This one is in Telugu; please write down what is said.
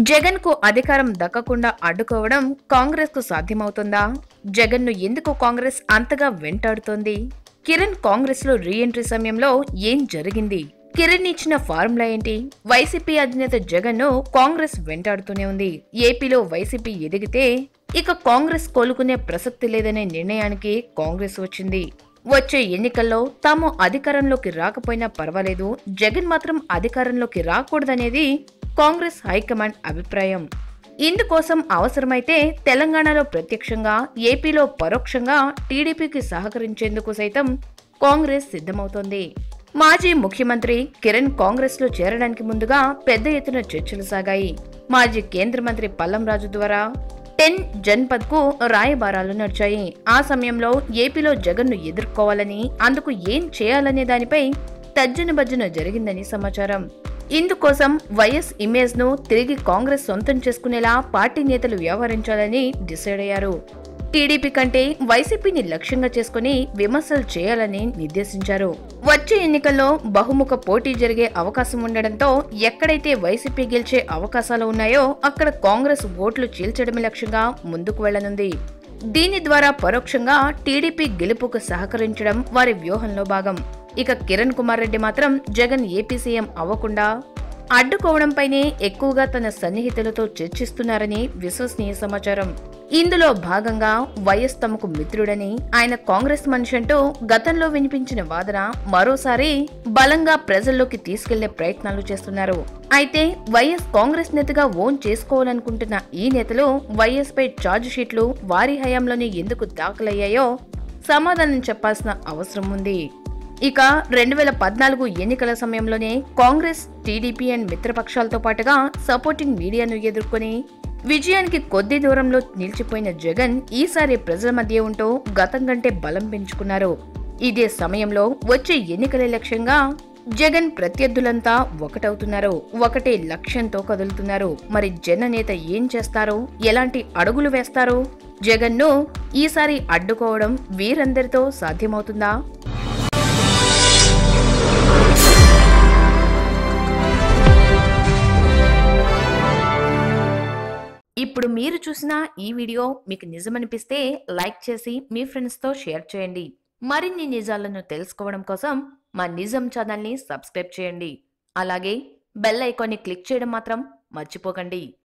జగన్ కు అధికారం దక్కకుండా అడ్డుకోవడం కాంగ్రెస్ కు సాధ్యమవుతుందా జగన్ ను ఎందుకు కాంగ్రెస్ అంతగా వెంటాడుతోంది కిరణ్ కాంగ్రెస్ లో రీఎంట్రీ సమయంలో ఏం జరిగింది కిరణ్ ఇచ్చిన ఫార్ములా ఏంటి వైసీపీ అధినేత జగన్ ను కాంగ్రెస్ వెంటాడుతూనే ఉంది ఏపీలో వైసీపీ ఎదిగితే ఇక కాంగ్రెస్ కోలుకునే ప్రసక్తి లేదనే నిర్ణయానికి కాంగ్రెస్ వచ్చింది వచ్చే ఎన్నికల్లో తాము అధికారంలోకి రాకపోయినా పర్వాలేదు జగన్ మాత్రం అధికారంలోకి రాకూడదనేది కాంగ్రెస్ హైకమాండ్ అభిప్రాయం ఇందుకోసం అవసరమైతే తెలంగాణలో ప్రత్యక్షంగా ఏపీలో పరోక్షంగా టీడీపీకి సహకరించేందుకు సైతం కాంగ్రెస్ సిద్ధమవుతోంది మాజీ ముఖ్యమంత్రి కిరణ్ కాంగ్రెస్ లో చేరడానికి ముందుగా పెద్ద ఎత్తున చర్చలు సాగాయి మాజీ కేంద్ర మంత్రి పల్లం రాజు ద్వారా టెన్ జన్పద్ కు రాయబారాలు నడిచాయి ఆ సమయంలో ఏపీలో జగన్ ను ఎదుర్కోవాలని అందుకు ఏం చేయాలనే దానిపై తర్జన భర్జన జరిగిందని సమాచారం ఇందుకోసం వైఎస్ ఇమేజ్ ను తిరిగి కాంగ్రెస్ సొంతం చేసుకునేలా పార్టీ నేతలు వ్యవహరించాలని డిసైడ్ అయ్యారు టీడీపీ కంటే వైసీపీని లక్ష్యంగా చేసుకుని విమర్శలు చేయాలని నిర్దేశించారు వచ్చే ఎన్నికల్లో బహుముఖ పోటీ జరిగే అవకాశం ఉండడంతో ఎక్కడైతే వైసీపీ గెలిచే అవకాశాలు ఉన్నాయో అక్కడ కాంగ్రెస్ ఓట్లు చీల్చడమే లక్ష్యంగా ముందుకు వెళ్లనుంది దీని ద్వారా పరోక్షంగా టీడీపీ గెలుపుకు సహకరించడం వారి వ్యూహంలో భాగం ఇక కిరణ్ కుమార్ రెడ్డి మాత్రం జగన్ ఏపీ సీఎం అవ్వకుండా అడ్డుకోవడంపైనే ఎక్కువగా తన సన్నిహితులతో చర్చిస్తున్నారని విశ్వసనీయ సమాచారం ఇందులో భాగంగా వైఎస్ తమకు మిత్రుడని ఆయన కాంగ్రెస్ మనిషి అంటూ గతంలో వినిపించిన వాదన మరోసారి బలంగా ప్రజల్లోకి తీసుకెళ్లే ప్రయత్నాలు చేస్తున్నారు అయితే వైఎస్ కాంగ్రెస్ నేతగా ఓన్ చేసుకోవాలనుకుంటున్న ఈ నేతలు వైఎస్ పై ఛార్జ్ షీట్లు వారి హయాంలోనే ఎందుకు దాఖలయ్యాయో సమాధానం చెప్పాల్సిన అవసరం ఉంది ఇక రెండు వేల పద్నాలుగు ఎన్నికల సమయంలోనే కాంగ్రెస్ టీడీపీ అండ్ మిత్రపక్షాలతో పాటుగా సపోర్టింగ్ మీడియాను ఎదుర్కొని విజయానికి కొద్ది దూరంలో నిలిచిపోయిన జగన్ ఈసారి ప్రజల మధ్య ఉంటూ గతం కంటే బలం పెంచుకున్నారు ఇదే సమయంలో వచ్చే ఎన్నికల లక్ష్యంగా జగన్ ప్రత్యర్థులంతా ఒకటవుతున్నారు ఒకటే లక్ష్యంతో కదులుతున్నారు మరి జననేత ఏం చేస్తారు ఎలాంటి అడుగులు వేస్తారు జగన్ను ఈసారి అడ్డుకోవడం వీరందరితో సాధ్యమవుతుందా ఇప్పుడు మీరు చూసిన ఈ వీడియో మీకు నిజమనిపిస్తే లైక్ చేసి మీ ఫ్రెండ్స్తో షేర్ చేయండి మరిన్ని నిజాలను తెలుసుకోవడం కోసం మా నిజం ఛానల్ని సబ్స్క్రైబ్ చేయండి అలాగే బెల్ ఐకాన్ని క్లిక్ చేయడం మాత్రం మర్చిపోకండి